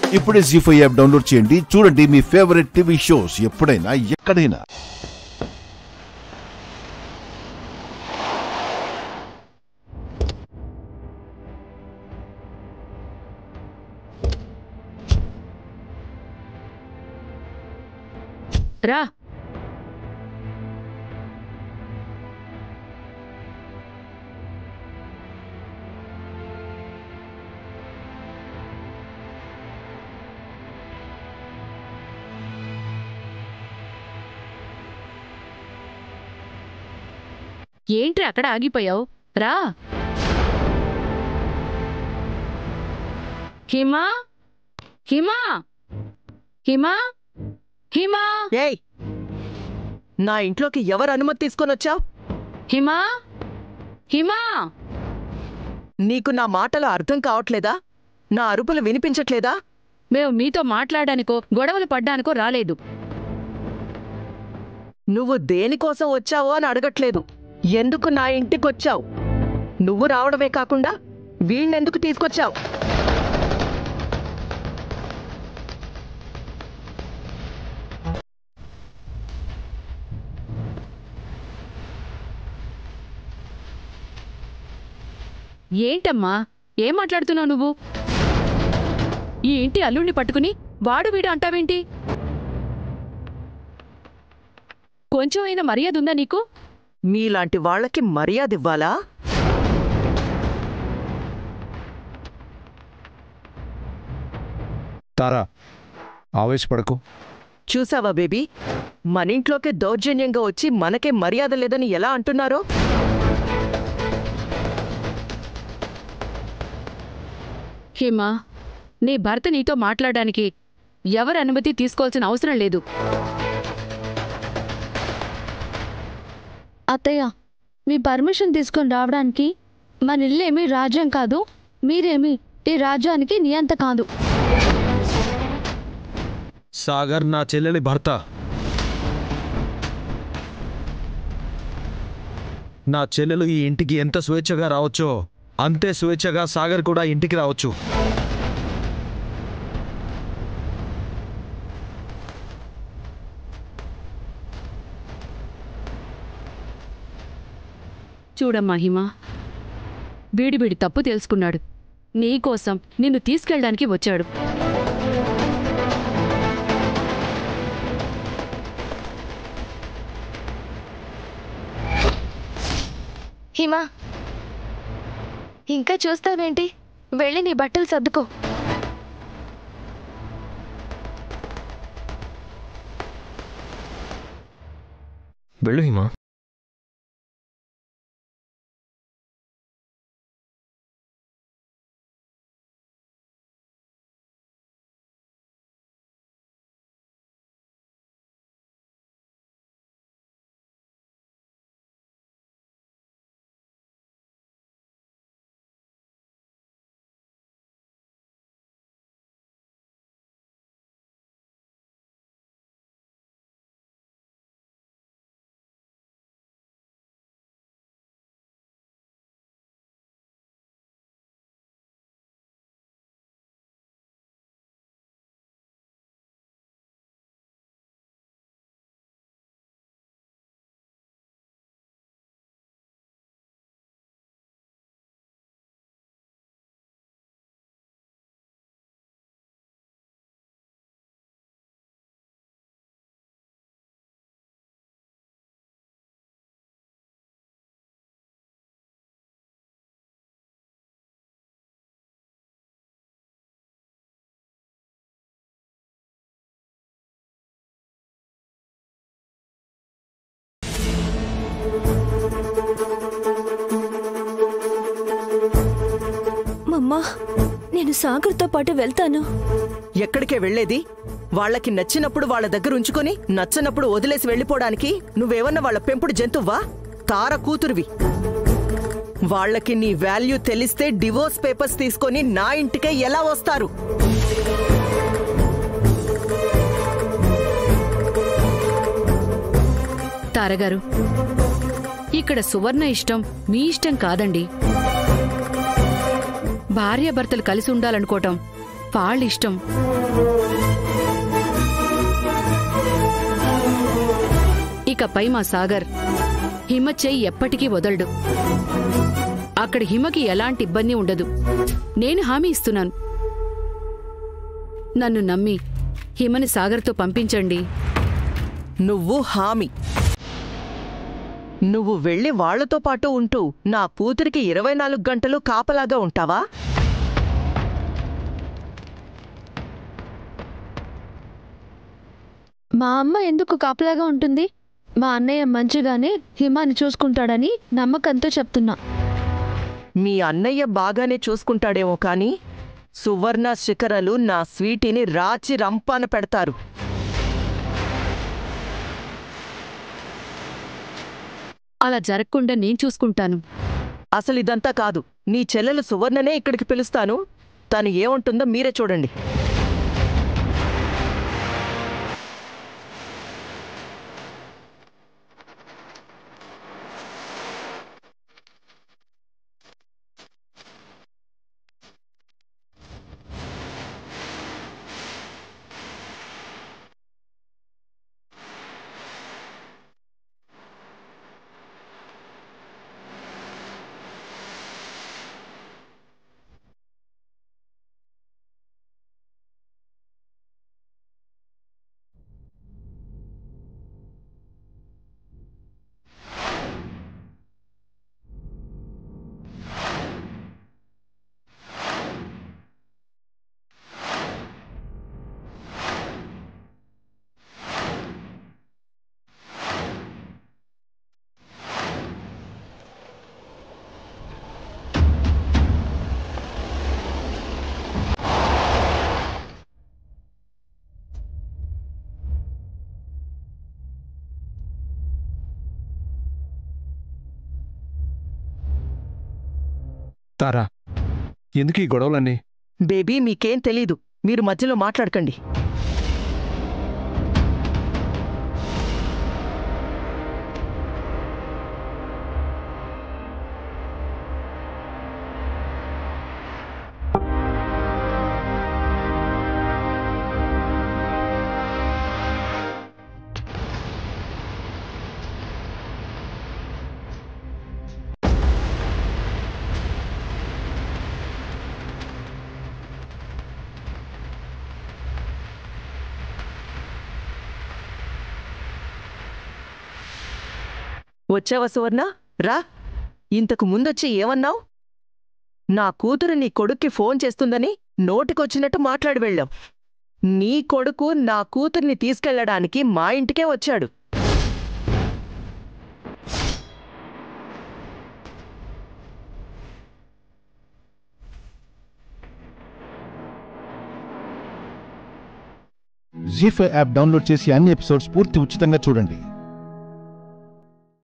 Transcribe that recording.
ఇప్పుడే G five app download చేయండి చూడండి మీ ఫేవరెట్ టీవీ షోస్ ఎప్పుడైనా ఎక్కడైనా రా ఏంటి అక్కడ ఆగిపోయావు రా హిమా హిమా హిమా హిమా ఏయ్ నా ఇంట్లోకి ఎవరు అనుమతి తీసుకొని వచ్చావు హిమా హిమా నీకు నా మాటలు అర్థం కావట్లేదా నా అరుపులు వినిపించట్లేదా మేము మీతో మాట్లాడానికో గొడవలు పడ్డానికో రాలేదు నువ్వు దేనికోసం వచ్చావో అని అడగట్లేదు ఎందుకు నా ఇంటికొచ్చావు నువ్వు రావడమే కాకుండా వీణ్ణెందుకు తీసుకొచ్చావు ఏంటమ్మా ఏం మాట్లాడుతున్నావు నువ్వు ఈ ఇంటి అల్లుడిని పట్టుకుని వాడు వీడు అంటావేంటి కొంచెం అయినా మర్యాద ఉందా నీకు మీలాంటి వాళ్ళకి మర్యాద ఇవ్వాలా తారా ఆవేశపడకు చూసావా బేబీ మన ఇంట్లోకి దౌర్జన్యంగా వచ్చి మనకే మర్యాద లేదని ఎలా అంటున్నారో హేమా నీ భర్త నీతో మాట్లాడడానికి ఎవరి అనుమతి తీసుకోవాల్సిన అవసరం లేదు అత్తయ్య మీ పర్మిషన్ తీసుకొని రావడానికి మన ఇల్లేమీ రాజ్యం కాదు మీరేమి ఈ రాజ్యానికి నియంత కాదు సాగర్ నా చెల్లెలి భర్త నా చెల్లెలు ఈ ఇంటికి ఎంత స్వేచ్ఛగా రావచ్చో అంతే స్వేచ్ఛగా సాగర్ కూడా ఇంటికి రావచ్చు చూడమ్మా హిమా వీడి వీడి తప్పు తెలుసుకున్నాడు నీకోసం నిన్ను తీసుకెళ్ళడానికి వచ్చాడు హిమా ఇంకా చూస్తావేంటి వెళ్ళి నీ బట్టలు సర్దుకో వెళ్ళు హిమా మమ్మా నేను సాగర్తో పాటు వెళ్తాను ఎక్కడికే వెళ్ళేది వాళ్ళకి నచ్చినప్పుడు వాళ్ళ దగ్గర ఉంచుకొని నచ్చనప్పుడు వదిలేసి వెళ్ళిపోవడానికి నువ్వేమన్నా వాళ్ళ పెంపుడు జంతువ్వా తార కూతురువి వాళ్ళకి నీ వాల్యూ తెలిస్తే డివోర్స్ పేపర్స్ తీసుకొని నా ఇంటికే ఎలా వస్తారు తారగారు ఇక్కడ సువర్ణ ఇష్టం మీ ఇష్టం కాదండి భార్యాభర్తలు కలిసి ఉండాలనుకోవటం వాళ్ళిష్టం ఇకపై మా సాగర్ హిమ చెయ్యి ఎప్పటికీ వదలడు అక్కడ హిమకి ఎలాంటి ఇబ్బంది ఉండదు నేను హామీ ఇస్తున్నాను నన్ను నమ్మి హిమని సాగర్తో పంపించండి నువ్వు హామీ నువ్వు వెళ్ళి వాళ్లతో పాటు ఉంటూ నా కూతురికి ఇరవై నాలుగు గంటలు కాపలాగా ఉంటావా మా అమ్మ ఎందుకు కాపలాగా ఉంటుంది మా అన్నయ్య మంచిగానే హిమాని చూసుకుంటాడని నమ్మకంతో చెప్తున్నా మీ అన్నయ్య బాగానే చూసుకుంటాడేమో కాని సువర్ణ శిఖరలు నా స్వీటీని రాచి రంపాన పెడతారు అలా జరగకుండా నేను చూసుకుంటాను అసలు ఇదంతా కాదు నీ చెల్లెలు సువర్ణనే ఇక్కడికి పిలుస్తాను తను ఏముంటుందో మీరే చూడండి తారా ఎందుకు ఈ గొడవలన్నీ బేబీ మీకేం తెలీదు మీరు మధ్యలో మాట్లాడకండి వచ్చావా సువర్ణ రా ఇంతకు ముందొచ్చి ఏమన్నావు నా కూతురు నీ కొడుక్కి ఫోన్ చేస్తుందని నోటికొచ్చినట్టు మాట్లాడి వెళ్ళాం నీ కొడుకు నా కూతుర్ని తీసుకెళ్లడానికి మా ఇంటికే వచ్చాడు జీ ఫైవ్ యాప్ డౌన్లోడ్ చేసి అన్ని ఎపిసోడ్స్ పూర్తి ఉచితంగా చూడండి